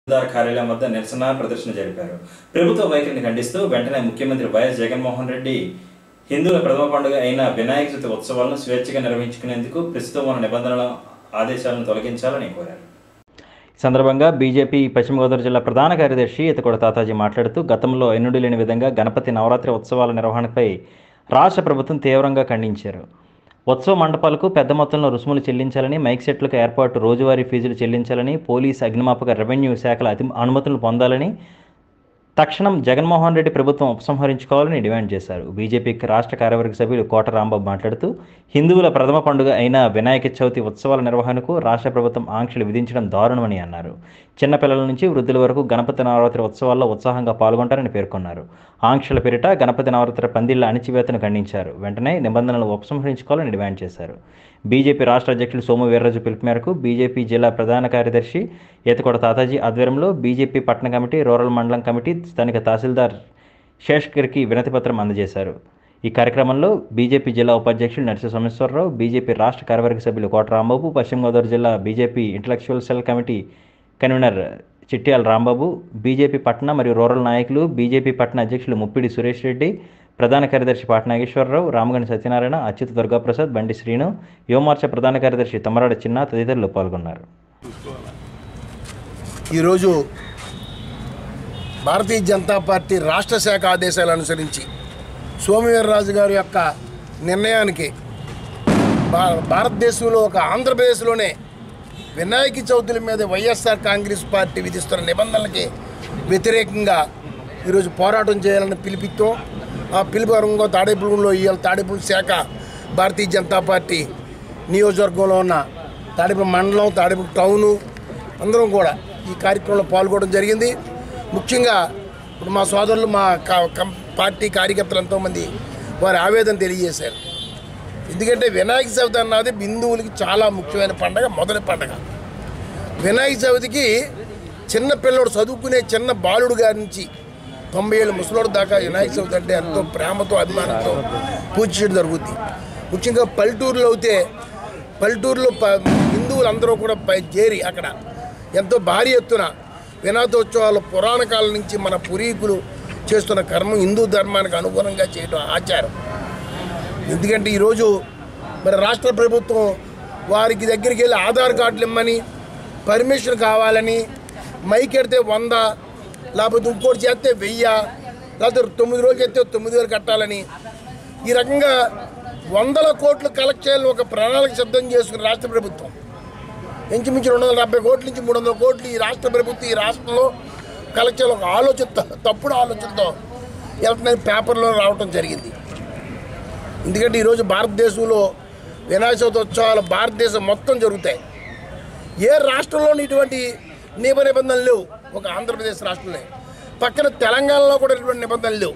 తహసీల్దార్ కార్యాలయం వద్ద నిరసన ప్రదర్శన జరిపారు ప్రభుత్వ వైఖరిని ఖండిస్తూ వెంటనే ముఖ్యమంత్రి వైఎస్ జగన్మోహన్ రెడ్డి హిందువుల ప్రథమ పండుగ అయిన వినాయక చవితి ఉత్సవాలను స్వేచ్ఛగా నిర్వహించుకునేందుకు ప్రస్తుతం ఉన్న నిబంధనల ఆదేశాలను తొలగించాలని కోరారు ఈ సందర్భంగా బీజేపీ పశ్చిమ గోదావరి జిల్లా ప్రధాన కార్యదర్శి ఇతకొడ తాతాజీ మాట్లాడుతూ గతంలో ఎన్నుడి లేని విధంగా గణపతి నవరాత్రి ఉత్సవాల నిర్వహణపై రాష్ట్ర ప్రభుత్వం తీవ్రంగా ఖండించారు ఉత్సవ మండపాలకు పెద్ద మొత్తంలో రుసుములు చెల్లించాలని మైక్ సెట్లకు ఏర్పాటు రోజువారీ ఫీజులు చెల్లించాలని పోలీస్ అగ్నిమాపక రెవెన్యూ శాఖల అతి అనుమతులు పొందాలని తక్షణం జగన్మోహన్ రెడ్డి ప్రభుత్వం ఉపసంహరించుకోవాలని డిమాండ్ చేశారు బీజేపీకి రాష్ట్ర కార్యవర్గ సభ్యులు కోట రాంబాబు మాట్లాడుతూ హిందువుల ప్రథమ పండుగ అయిన వినాయక చవితి ఉత్సవాల నిర్వహణకు రాష్ట్ర ప్రభుత్వం ఆంక్షలు విధించడం దారుణమని అన్నారు చిన్నపిల్లల నుంచి వృద్ధుల వరకు గణపతి నవరాత్రి ఉత్సవాల్లో ఉత్సాహంగా పాల్గొంటారని పేర్కొన్నారు ఆంక్షల పేరిట గణపతి నవరాత్రి పందిళ్ల అణిచివేతను ఖండించారు వెంటనే నిబంధనలు ఉపసంహరించుకోవాలని డిమాండ్ చేశారు బీజేపీ రాష్ట్ర అధ్యక్షులు సోము వీర్రాజు పిలుపు మేరకు బీజేపీ జిల్లా ప్రధాన కార్యదర్శి ఏతకొడ తాతాజీ ఆధ్వర్యంలో బీజేపీ పట్టణ కమిటీ రూరల్ మండలం కమిటీ స్థానిక తహసీల్దార్ శేష్కర్కి వినతిపత్రం అందజేశారు ఈ కార్యక్రమంలో బీజేపీ జిల్లా ఉపాధ్యక్షులు నరసి సోమేశ్వరరావు బీజేపీ రాష్ట్ర కార్యవర్గ సభ్యులు కోట రాంబాబు పశ్చిమ గోదావరి జిల్లా BJP intellectual cell committee convener Chityala Rambabu BJP పట్టణ మరియు రూరల్ నాయకులు బీజేపీ పట్టణ అధ్యక్షులు ముప్పిడి సురేష్ రెడ్డి ప్రధాన కార్యదర్శి పాట నాగేశ్వరరావు రామగణి సత్యనారాయణ అచ్యుత దుర్గాప్రసాద్ బండి శ్రీను యువమోర్చా ప్రధాన కార్యదర్శి తమ్మరాడ చిన్న తదితరులు పాల్గొన్నారు ఈరోజు భారతీయ జనతా పార్టీ రాష్ట్ర శాఖ ఆదేశాలు అనుసరించి సోమవీర్రాజు గారి యొక్క నిర్ణయానికి భా భారతదేశంలో ఒక ఆంధ్రప్రదేశ్లోనే వినాయక చవితుల మీద వైఎస్ఆర్ కాంగ్రెస్ పార్టీ విధిస్తున్న నిబంధనలకి వ్యతిరేకంగా ఈరోజు పోరాటం చేయాలని పిలిపిస్తాం ఆ పిలుపురంగా తాడేపులంలో ఇవాళ తాడేపుల శాఖ భారతీయ జనతా పార్టీ నియోజకవర్గంలో ఉన్న తాడేపు మండలం తాడేపు టౌను అందరం కూడా ఈ కార్యక్రమంలో పాల్గొనడం జరిగింది ముఖ్యంగా ఇప్పుడు మా సోదరులు మా కా- కం- పార్టీ కార్యకర్తలు ఎంతోమంది వారి ఆవేదన తెలియజేశారు ఎందుకంటే వినాయక చవితి అన్నది హిందువులకి చాలా ముఖ్యమైన పండగ మొదటి పండగ వినాయక చవితికి చిన్న పిల్లోడు చదువుకునే చిన్న బాలుడు గారి నుంచి తొంభై ఏళ్ళ ముసలోడు దాకా వినాయక చవితి అంటే ఎంతో ప్రేమతో అభిమానంతో పూజ చేయడం జరుగుద్ది ముఖ్యంగా పల్లెటూరులో అయితే పల్లెటూరులో ప హిందువులు అందరూ కూడా పై చేరి అక్కడ ఎంతో భారీ ఎత్తున వినాదోత్సవాలు పురాణ కాలం నుంచి మన పూర్వీకులు చేస్తున్న కర్మ హిందూ ధర్మానికి అనుగుణంగా చేయడం ఆచారం ఎందుకంటే ఈరోజు మరి రాష్ట్ర ప్రభుత్వం వారికి దగ్గరికి వెళ్ళి ఆధార్ కార్డులు ఇమ్మని పర్మిషన్ కావాలని మైక్ ఎడితే వంద లేకపోతే ఇంకోటి చేస్తే వెయ్యి లేకపోతే తొమ్మిది రోజులు చేస్తే తొమ్మిది వేలు కట్టాలని ఈ రకంగా వందల కోట్లు కలెక్ట్ చేయాలని ఒక ప్రణాళిక సిద్ధం చేసుకున్న రాష్ట్ర ప్రభుత్వం ఇంచుమించు రెండు వందల డెబ్బై కోట్ల నుంచి మూడు వందల కోట్లు ఈ రాష్ట్ర ప్రభుత్వం ఈ రాష్ట్రంలో కలెక్ట్ చేయాలి ఒక ఆలోచనతో తప్పుడు ఆలోచనతో ఎలక్ట్రానిక్ పేపర్లో రావటం జరిగింది ఎందుకంటే ఈరోజు భారతదేశంలో వినాయక చవితి ఉత్సవాలు భారతదేశం మొత్తం జరుగుతాయి ఏ రాష్ట్రంలోని ఇటువంటి నియమ నిబంధనలు లేవు ఒక ఆంధ్రప్రదేశ్ రాష్ట్రంలో పక్కన తెలంగాణలో కూడా ఇటువంటి నిబంధనలు లేవు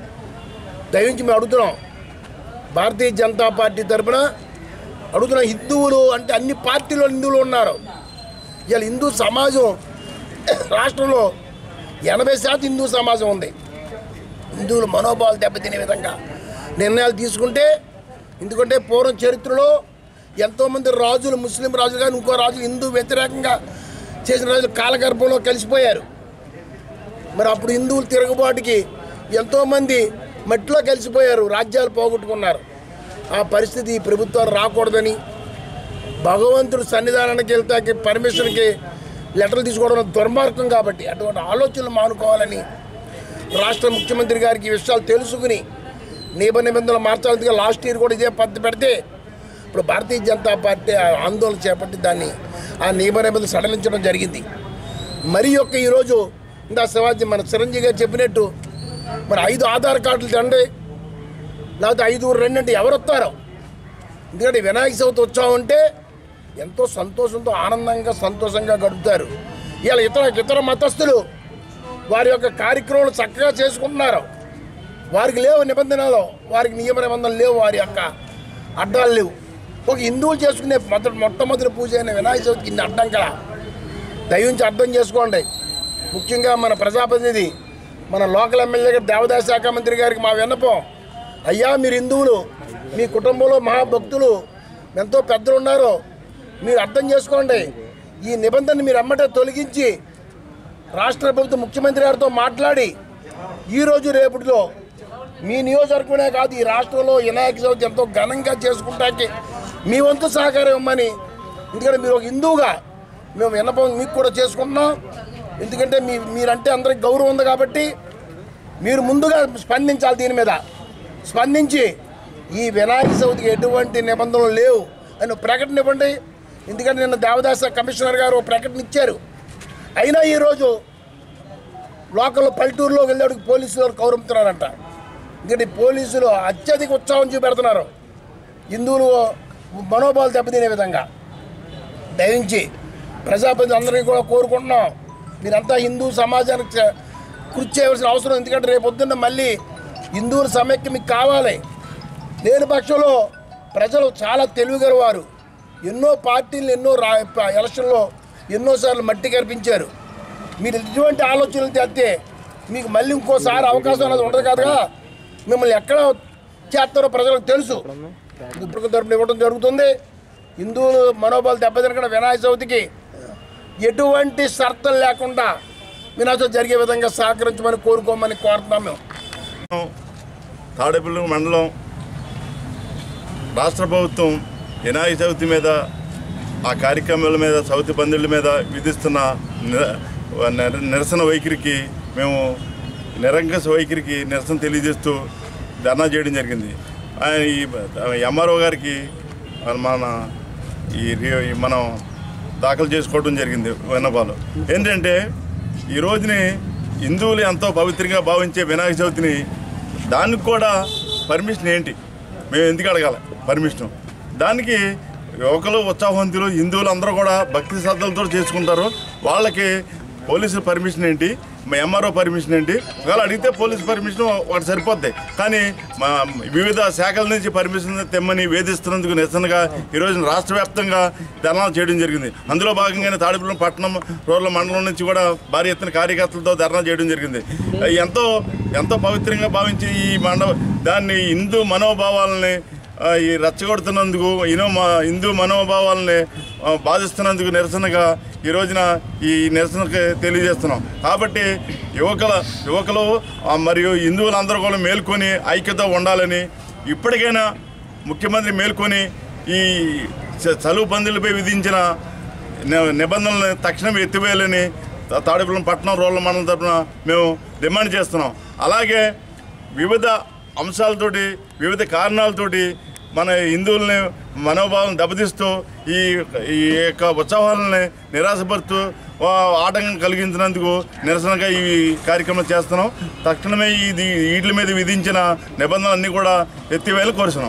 దయించి మేము అడుగుతున్నాం భారతీయ జనతా పార్టీ తరఫున అడుగుతున్న హిందువులు అంటే అన్ని పార్టీలో హిందువులు ఉన్నారు ఇవాళ హిందూ సమాజం రాష్ట్రంలో ఎనభై శాతం హిందూ సమాజం ఉంది హిందువుల మనోభావాలు దెబ్బతినే విధంగా నిర్ణయాలు తీసుకుంటే ఎందుకంటే పూర్వం చరిత్రలో ఎంతోమంది రాజులు ముస్లిం రాజులు కానీ ఇంకో రాజులు హిందూ వ్యతిరేకంగా చేసిన రాజులు కాలగర్భంలో కలిసిపోయారు మరి అప్పుడు హిందువులు తిరుగుబాటుకి ఎంతోమంది మట్టిలో కలిసిపోయారు రాజ్యాలు పోగొట్టుకున్నారు ఆ పరిస్థితి ఈ ప్రభుత్వాలు రాకూడదని భగవంతుడు సన్నిధానానికి వెళ్తాకి పర్మిషన్కి లెటర్లు తీసుకోవడం దుర్మార్గం కాబట్టి అటువంటి ఆలోచనలు మానుకోవాలని రాష్ట్ర ముఖ్యమంత్రి గారికి ఈ విషయాలు తెలుసుకుని నియమ నిబంధనలు మార్చాలి లాస్ట్ ఇయర్ కూడా ఇదే పద్ధతి పెడితే ఇప్పుడు భారతీయ జనతా పార్టీ ఆ ఆందోళన చేపట్టి దాన్ని ఆ నియమ నిబంధనలు సడలించడం జరిగింది మరి యొక్క ఈరోజు ఇందా శివాజీ మన చిరంజీవి గారు చెప్పినట్టు మరి ఐదు ఆధార్ కార్డులు తండ్రి లేకపోతే ఐదుగురు రెండు అంటే ఎవరు వస్తారో ఎందుకంటే వినాయక చవితి ఉత్సవం అంటే ఎంతో సంతోషంతో ఆనందంగా సంతోషంగా గడుపుతారు ఇలా ఇతర ఇతర మతస్థులు వారి యొక్క కార్యక్రమాలు చక్కగా చేసుకుంటున్నారు వారికి లేవు నిబంధనలు వారికి నియమ నిబంధనలు లేవు వారి యొక్క అడ్డాలు లేవు ఒక హిందువులు చేసుకునే మొదటి మొట్టమొదటి పూజ అయిన వినాయక చవితికి ఇన్ని అడ్డం కదా దయించి అర్థం చేసుకోండి ముఖ్యంగా మన ప్రజాప్రతినిధి మన లోకల్ ఎమ్మెల్యే గారు దేవాదాయ శాఖ మంత్రి గారికి మా విన్నపం అయ్యా మీరు హిందువులు మీ కుటుంబంలో మహాభక్తులు ఎంతో పెద్దలు ఉన్నారు మీరు అర్థం చేసుకోండి ఈ నిబంధన మీరు అమ్మటే తొలగించి రాష్ట్ర ప్రభుత్వ ముఖ్యమంత్రి గారితో మాట్లాడి ఈరోజు రేపటిలో మీ నియోజకవర్గమే కాదు ఈ రాష్ట్రంలో వినాయక చవితి ఎంతో ఘనంగా చేసుకుంటానికి మీ వంతు సహకారం ఇవ్వమని ఎందుకంటే మీరు ఒక హిందువుగా మేము విన్నపం మీకు కూడా చేసుకుంటున్నాం ఎందుకంటే మీ మీరంటే అందరికి గౌరవం ఉంది కాబట్టి మీరు ముందుగా స్పందించాలి దీని మీద స్పందించి ఈ వినాయక చవితికి ఎటువంటి నిబంధనలు లేవు అని ఒక ప్రకటన ఇవ్వండి ఎందుకంటే నిన్న దేవదాస కమిషనర్ గారు ఒక ప్రకటన ఇచ్చారు అయినా ఈరోజు లోకల్ పల్లెటూరులో వెళ్ళేవాడికి పోలీసులు వారు కౌరమిస్తున్నారంట ఎందుకంటే ఈ పోలీసులు అత్యధిక ఉత్సాహం చూపెడుతున్నారు హిందువులు మనోభావాలు దెబ్బతినే విధంగా దయించి ప్రజాప్రతినిధులు అందరికీ కూడా కోరుకుంటున్నాం మీరంతా హిందూ సమాజానికి చ- కృషి చేయవలసిన అవసరం ఎందుకంటే రేపు పొద్దున్న మళ్ళీ హిందువుల సమైక్యం మీకు కావాలి లేని పక్షంలో ప్రజలు చాలా తెలివిగల వారు ఎన్నో పార్టీలు ఎన్నో రా ఎలక్షన్లో ఎన్నోసార్లు మట్టి కనిపించారు మీరు ఇటువంటి ఆలోచనలు తెస్తే మీకు మళ్ళీ ఇంకోసారి అవకాశం అనేది ఉండదు కదా మిమ్మల్ని ఎక్కడ చేస్తారో ప్రజలకు తెలుసు ఇప్పుడు తరపున ఇవ్వడం జరుగుతుంది హిందువులు మనోబలం దెబ్బతినకుండా వినాయక చవితికి ఎటువంటి షరతులు లేకుండా వినాయక చవితి జరిగే విధంగా సహకరించమని కోరుకోమని కోరుతున్నాం మేము తాడేపల్లి మండలం రాష్ట్ర ప్రభుత్వం వినాయక చవితి మీద ఆ కార్యక్రమాల మీద చవితి పందిళ్ళ మీద విధిస్తున్న నిర- నిర- నిరసన వైఖరికి మేము నిరంకస వైఖరికి నిరసన తెలియజేస్తూ ధర్నా చేయడం జరిగింది ఆయన ఈ ఎంఆర్ఓ గారికి మన ఈ రి- ఈ మనం దాఖలు చేసుకోవడం జరిగింది విన్నపాలు ఏంటంటే ఈ రోజుని హిందువులు ఎంతో పవిత్రంగా భావించే వినాయక చవితిని దానికి కూడా పర్మిషన్ ఏంటి మేము ఎందుకు అడగాలి పర్మిషన్ దానికి యువకులు ఉత్సాహవంతులు హిందువులు అందరూ కూడా భక్తి శ్రద్ధలతో చేసుకుంటారు వాళ్ళకి పోలీసుల పర్మిషన్ ఏంటి మా ఎంఆర్ఓ పర్మిషన్ ఏంటి ఒకవేళ అడిగితే పోలీస్ పర్మిషన్ ఒకటి సరిపోద్ది కానీ మా వివిధ శాఖల నుంచి పర్మిషన్ తెమ్మని వేధిస్తున్నందుకు నిరసనగా ఈరోజు రాష్ట్ర వ్యాప్తంగా ధర్నాలు చేయడం జరిగింది అందులో భాగంగానే తాడిపల్లి పట్టణం రూరల్ మండలం నుంచి కూడా భారీ ఎత్తున కార్యకర్తలతో ధర్నా చేయడం జరిగింది ఎంతో ఎంతో పవిత్రంగా భావించి ఈ మండవ దాన్ని హిందూ మనోభావాలని ఆ, ఈ రెచ్చగొడుతున్నందుకు ఇనో మా హిందూ మనోభావాలని ఆ, బాధిస్తున్నందుకు నిరసనగా ఈ రోజున ఈ నిరసనకి తెలియజేస్తున్నాం కాబట్టి యువకుల యువకులు ఆ, మరియు హిందువులందరూ కూడా మేల్కొని ఐక్యత ఉండాలని ఇప్పటికైనా ముఖ్యమంత్రి మేల్కొని ఈ చ- చలువు పందులపై విధించిన ని- నిబంధనలను తక్షణం ఎత్తివేయాలని తా- తాడేపల్లి పట్టణం రోడ్ల మండలం తరఫున మేము డిమాండ్ చేస్తున్నాం అలాగే వివిధ అంశాలతోటి వివిధ కారణాలతోటి మన హిందువుల్ని మనోభావం దెబ్బతీస్తూ ఈ ఈ యొక్క ఉత్సవాలని నిరాశపరుస్తూ ఆ, ఆటంకం కలిగించినందుకు నిరసనగా ఈ కార్యక్రమం చేస్తున్నాం తక్షణమే ఇది వీటి మీద విధించిన నిబంధనలన్నీ కూడా ఎత్తివేయాలని కోరుతున్నాం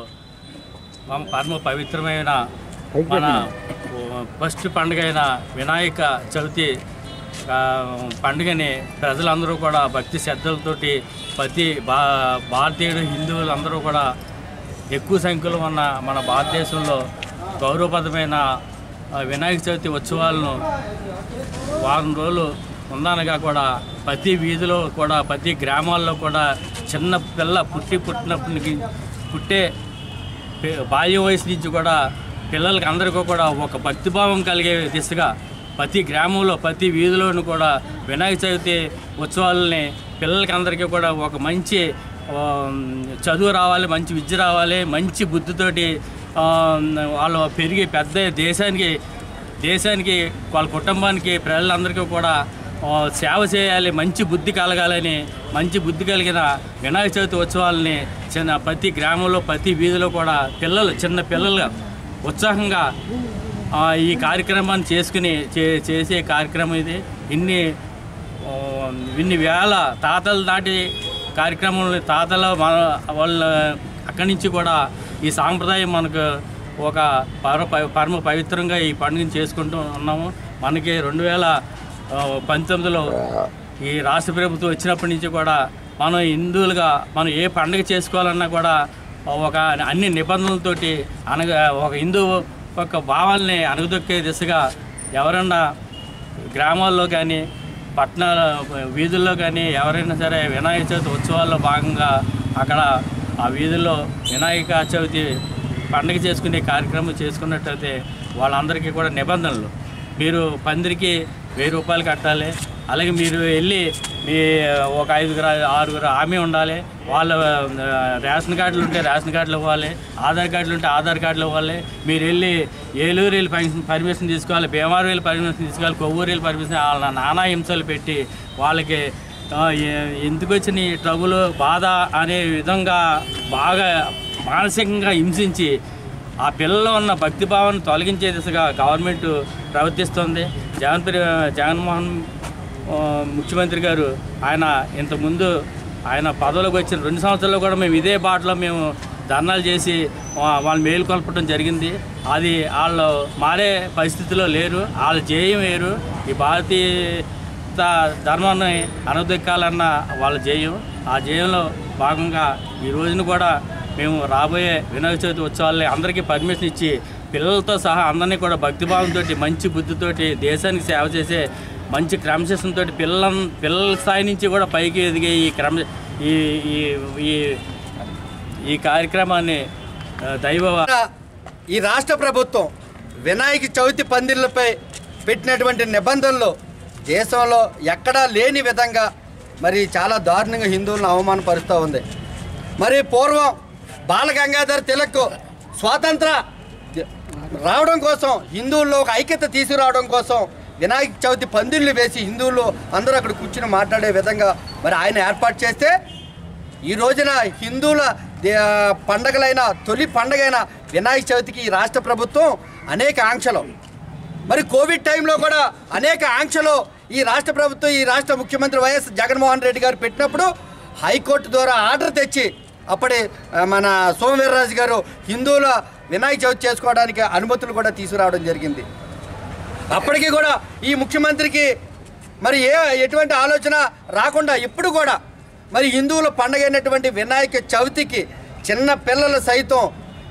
మన పరమ పవిత్రమైన మన ఫస్ట్ పండుగ అయిన వినాయక చవితి ఆ, పండుగని ప్రజలందరూ కూడా భక్తి శ్రద్ధలతోటి ప్రతి భా భారతీయుడు హిందువులందరూ కూడా ఎక్కువ సంఖ్యలో ఉన్న మన భారతదేశంలో గౌరవప్రదమైన ఆ, వినాయక చవితి ఉత్సవాలను వారం రోజులు ఉందనగా కూడా ప్రతి వీధిలో కూడా ప్రతి గ్రామాల్లో కూడా చిన్న పిల్ల పుట్టి పుట్టినప్పటి నుంచి పుట్టే పి- బాల్య వయసు నుంచి కూడా పిల్లలకి అందరికీ కూడా ఒక భక్తిభావం కలిగే దిశగా ప్రతి గ్రామంలో ప్రతి వీధిలోనూ కూడా వినాయక చవితి ఉత్సవాలని పిల్లలకి అందరికీ కూడా ఒక మంచి ఆ, చదువు రావాలి మంచి విద్య రావాలి మంచి బుద్ధితోటి ఆ, వాళ్ళు పెరిగి పెద్ద దేశానికి దేశానికి వాళ్ళ కుటుంబానికి ప్రజలందరికీ కూడా ఆ, సేవ చేయాలి మంచి బుద్ధి కలగాలని మంచి బుద్ధి కలిగిన వినాయక చవితి ఉత్సవాలని చిన్న ప్రతి గ్రామంలో ప్రతి వీధిలో కూడా పిల్లలు చిన్న పిల్లలు ఉత్సాహంగా ఆ, ఈ కార్యక్రమాన్ని చేసుకుని చే చేసే కార్యక్రమం ఇది ఇన్ని ఆ, ఇన్ని వేల తాతల నాటి కార్యక్రమాలని తాతల మన వాళ్ళ అక్కడి నుంచి కూడా ఈ సాంప్రదాయం మనకు ఒక పర పరమ పవిత్రంగా ఈ పండుగను చేసుకుంటూ ఉన్నాము మనకి రెండు వేల ఆ, పంతొమ్మిదిలో ఈ రాష్ట్ర ప్రభుత్వం వచ్చినప్పటి నుంచి కూడా మనం హిందువులుగా మనం ఏ పండుగ చేసుకోవాలన్నా కూడా ఒక అన్ని నిబంధనలతోటి అనగా ఒక హిందూ ఒక భావాల్ని అణగదొక్కే దిశగా ఎవరన్నా గ్రామాల్లో కానీ పట్టణాల వీధుల్లో కానీ ఎవరైనా సరే వినాయక చవితి ఉత్సవాల్లో భాగంగా అక్కడ ఆ వీధుల్లో వినాయక చవితి పండుగ చేసుకునే కార్యక్రమం చేసుకున్నట్టయితే వాళ్ళందరికీ కూడా నిబంధనలు మీరు పందిరికి వెయ్యి రూపాయలు కట్టాలి అలాగే మీరు వెళ్ళి మీ ఒక ఐదుగురు ఆరుగురు హామీ ఉండాలి వాళ్ళ ఆ, రేషన్ కార్డులు ఉంటే రేషన్ కార్డులు ఇవ్వాలి ఆధార్ కార్డులు ఉంటే ఆధార్ కార్డులు ఇవ్వాలి మీరు వెళ్ళి ఏలూరు వెళ్ళి పర్మిషన్ పర్మిషన్ తీసుకోవాలి భీమవరం వెళ్ళి పర్మిషన్ తీసుకోవాలి కొవ్వూరు వెళ్ళి పర్మిషన్ వాళ్ళ నానా హింసలు పెట్టి వాళ్ళకి ఆ, ఎ- ఎందుకు వచ్చిన ఈ ట్రబుల్ బాధ అనే విధంగా బాగా మానసికంగా హింసించి ఆ పిల్లల్లో ఉన్న భక్తి భావాన్ని తొలగించే దిశగా గవర్నమెంట్ ప్రవర్తిస్తుంది జగన్ ప్రి- జగన్మోహన్ ఆ, ముఖ్యమంత్రి గారు ఆయన ఇంతకుముందు ఆయన పదవిలోకి వచ్చిన రెండు సంవత్సరాల్లో కూడా మేము ఇదే బాటలో మేము ధర్నాలు చేసి వా- వాళ్ళు మేలుకొల్పడం జరిగింది అది వాళ్ళు మారే పరిస్థితిలో లేరు వాళ్ళ జేయం వేరు ఈ భారతీయ ద- ధర్మాన్ని అనుదెక్కాలన్న వాళ్ళ జేయం ఆ జేయంలో భాగంగా ఈ రోజున కూడా మేము రాబోయే వినాయక చవితి ఉత్సవాల్ని అందరికీ పర్మిషన్ ఇచ్చి పిల్లలతో సహా అందరినీ కూడా భక్తిభావంతో మంచి బుద్ధితోటి దేశానికి సేవ చేసే మంచి క్రమశిక్షణతో పిల్లల పిల్లల స్థాయి నుంచి కూడా పైకి ఎదిగే ఈ క్రమ ఈ ఈ- ఈ ఈ కార్యక్రమాన్ని ఆ, దైవ ఈ రాష్ట్ర ప్రభుత్వం వినాయక చవితి పందిళ్ళపై పెట్టినటువంటి నిబంధనలు దేశంలో ఎక్కడా లేని విధంగా మరి చాలా దారుణంగా హిందువులను అవమానపరుస్తూ ఉంది మరి పూర్వం బాలగంగాధర్ తిలక్ స్వాతంత్ర రావడం కోసం హిందువుల్లో ఒక ఐక్యత తీసుకురావడం కోసం వినాయక చవితి పందిళ్ళు వేసి హిందువులు అందరూ అక్కడ కూర్చుని మాట్లాడే విధంగా మరి ఆయన ఏర్పాటు చేస్తే ఈ రోజున హిందువుల దే- పండగలైన తొలి పండగైన వినాయక చవితికి ఈ రాష్ట్ర ప్రభుత్వం అనేక ఆంక్షలు మరి కోవిడ్ టైంలో కూడా అనేక ఆంక్షలు ఈ రాష్ట్ర ప్రభుత్వం ఈ రాష్ట్ర ముఖ్యమంత్రి వైఎస్ జగన్మోహన్ రెడ్డి గారు పెట్టినప్పుడు హైకోర్టు ద్వారా ఆర్డర్ తెచ్చి అప్పటి ఆ, మన సోమవీర్రాజు గారు హిందువుల వినాయక చవితి చేసుకోవడానికి అనుమతులు కూడా తీసుకురావడం జరిగింది అప్పటికి కూడా ఈ ముఖ్యమంత్రికి మరి ఏ ఎటువంటి ఆలోచన రాకుండా ఇప్పుడు కూడా మరి హిందువుల పండగ అయినటువంటి వినాయక చవితికి చిన్న పిల్లలు సైతం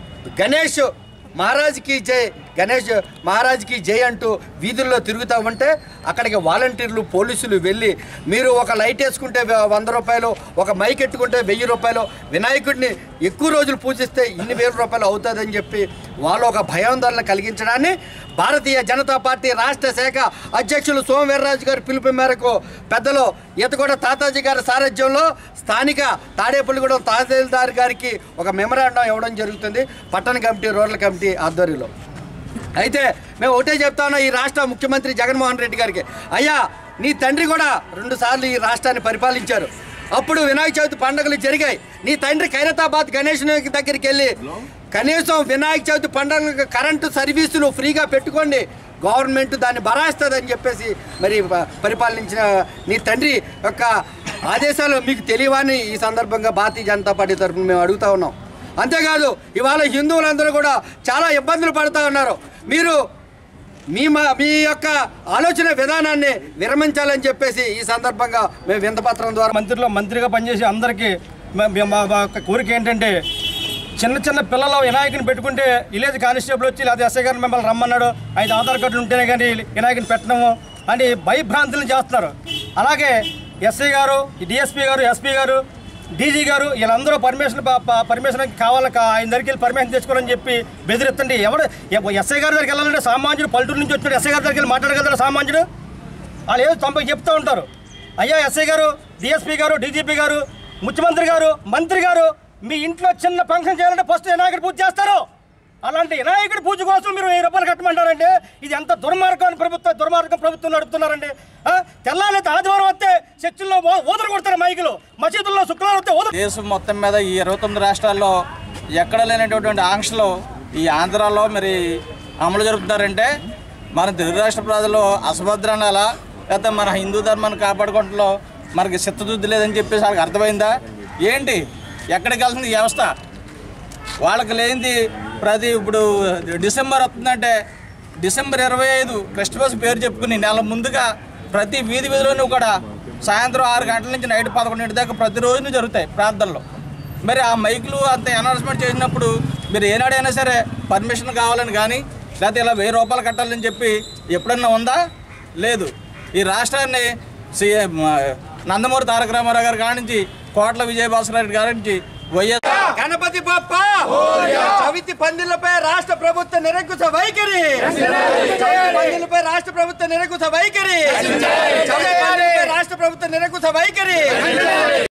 గణేష్ మహారాజ్కి జై గణేష్ మహారాజ్కి జై అంటూ వీధుల్లో తిరుగుతూ ఉంటే అక్కడికి వాలంటీర్లు పోలీసులు వెళ్ళి మీరు ఒక లైట్ వేసుకుంటే వ- వంద రూపాయలు ఒక మైక్ ఎట్టుకుంటే వెయ్యి రూపాయలు వినాయకుడిని ఎక్కువ రోజులు పూజిస్తే ఇన్ని వేల రూపాయలు అవుతుందని చెప్పి వాళ్ళు ఒక భయాందోళన కలిగించడాన్ని భారతీయ జనతా పార్టీ రాష్ట్ర శాఖ అధ్యక్షులు సోమవీర్రాజు గారి పిలుపు మేరకు పెద్దలు ఈతగూడ తాతాజీ గారి సారథ్యంలో స్థానిక తాడేపల్లిగూడెం తహసీల్దార్ గారికి ఒక మెమరాండం ఇవ్వడం జరుగుతుంది పట్టణ కమిటీ రూరల్ కమిటీ ఆధ్వర్యంలో అయితే మేము ఒకటే చెప్తా ఉన్నాం ఈ రాష్ట్ర ముఖ్యమంత్రి జగన్మోహన్ రెడ్డి గారికి అయ్యా నీ తండ్రి కూడా రెండు సార్లు ఈ రాష్ట్రాన్ని పరిపాలించారు అప్పుడు వినాయక చవితి పండుగలు జరిగాయి నీ తండ్రి ఖైరతాబాద్ గణేష్ దగ్గరికి వెళ్ళి కనీసం వినాయక చవితి పండుగలకు కరెంటు సర్వీసులు ఫ్రీగా పెట్టుకోండి గవర్నమెంట్ దాన్ని భరాయిస్తుందని చెప్పేసి మరి ప- పరిపాలించిన నీ తండ్రి యొక్క ఆదేశాలు మీకు తెలియవని ఈ సందర్భంగా భారతీయ జనతా పార్టీ తరఫున మేము అడుగుతా ఉన్నాం అంతేకాదు ఇవాళ హిందువులందరూ కూడా చాలా ఇబ్బందులు పడుతూ ఉన్నారు మీరు మీ మ- మీ యొక్క ఆలోచన విధానాన్ని విరమించాలని చెప్పేసి ఈ సందర్భంగా మేము వింతపత్రం ద్వారా మంత్రిలో మంత్రిగా పనిచేసి అందరికీ మ- మ- మా మా యొక్క కోరిక ఏంటంటే చిన్న చిన్న పిల్లలు వినాయకుని పెట్టుకుంటే విలేజ్ కానిస్టేబుల్ వచ్చి లేదా ఎస్ఐ గారిని మిమ్మల్ని రమ్మన్నాడు ఐదు ఆధార్ కార్డులు ఉంటేనే కానీ వినాయకుని పెట్టడము అని భయభ్రాంతులను చేస్తున్నారు అలాగే ఎస్ఐ గారు డిఎస్పీ గారు ఎస్పీ గారు డీజీ గారు వీళ్ళందరూ పర్మిషన్ ప- ప- పర్మిషన్ కావాలి కా- ఆయన దగ్గరికి వెళ్ళి పర్మిషన్ తెచ్చుకోవాలని చెప్పి బెదిరిస్తండి ఎవడు ఎ- ఎస్ఐ గారి దగ్గరికి వెళ్ళాలంటే సామాన్యుడు పల్లెటూరు నుంచి వచ్చిన ఎస్ఐ గారి దగ్గరికి వెళ్ళి మాట్లాడగలరా సామాన్యుడు వాళ్ళు ఏదో తొంభై చెప్తూ ఉంటారు అయ్యా ఎస్ఐ గారు డిఎస్పీ గారు డీజీపీ గారు ముఖ్యమంత్రి గారు మంత్రి గారు మీ ఇంట్లో చిన్న ఫంక్షన్ చేయాలంటే ఫస్ట్ వినాయకుడి పూజ చేస్తారు అలాంటి వినాయకుడి పూజ కోసం మీరు వెయ్యి రూపాయలు కట్టమంటారంటే ఇది ఎంత దుర్మార్గం ప్రభుత్వం దుర్మార్గం ప్రభుత్వం నడుపుతున్నారండి ఆ? తెల్లారైతే ఆదివారం వస్తే చర్చిల్లో ఊదరు కొడతారు మైకులు మసీదుల్లో శుక్రవారం వస్తే ఊదరు దేశం మొత్తం మీద ఈ ఇరవై తొమ్మిది రాష్ట్రాల్లో ఎక్కడ లేనటువంటి ఆంక్షలు ఈ ఆంధ్రాలో మరి అమలు జరుపుతారంటే మన తెలుగు రాష్ట్ర ప్రజలు అసభద్రణాలా లేకపోతే మన హిందూ ధర్మాన్ని కాపాడుకోవడంలో మనకి చిత్తశుద్ధి లేదని చెప్పేసి వాళ్ళకి అర్థమైందా ఏంటి ఎక్కడికి వెళ్తుంది ఈ వ్యవస్థ వాళ్ళకి లేనిది ప్రతి ఇప్పుడు డిసెంబర్ వస్తుందంటే డిసెంబర్ ఇరవై ఐదు క్రిస్మస్ పేరు చెప్పుకుని నెల ముందుగా ప్రతి వీధి వీధిలోనూ కూడా సాయంత్రం ఆరు గంటల నుంచి నైట్ పదకొండింటి దాకా ప్రతిరోజు జరుగుతాయి ప్రార్థనలు మరి ఆ మైకులు అంత అనౌన్స్మెంట్ చేసినప్పుడు మీరు ఏనాడైనా సరే పర్మిషన్ కావాలని కానీ లేకపోతే ఇలా వెయ్యి రూపాయలు కట్టాలని చెప్పి ఎప్పుడన్నా ఉందా లేదు ఈ రాష్ట్రాన్ని సీఎం నందమూరి తారక రామారావు గారి కాడి నుంచి కోట్ల విజయభాస్కర్ రెడ్డి గారి నుంచి వైఎస్ గణపతి బప్ప చవితి పందిళ్లపై రాష్ట్ర ప్రభుత్వ నిరంకుశ వైఖరి చవితి పందిళ్లపై రాష్ట్ర ప్రభుత్వ నిరంకుశ వైఖరి చవితి పందిళ్లపై రాష్ట్ర ప్రభుత్వ నిరంకుశ వైఖరి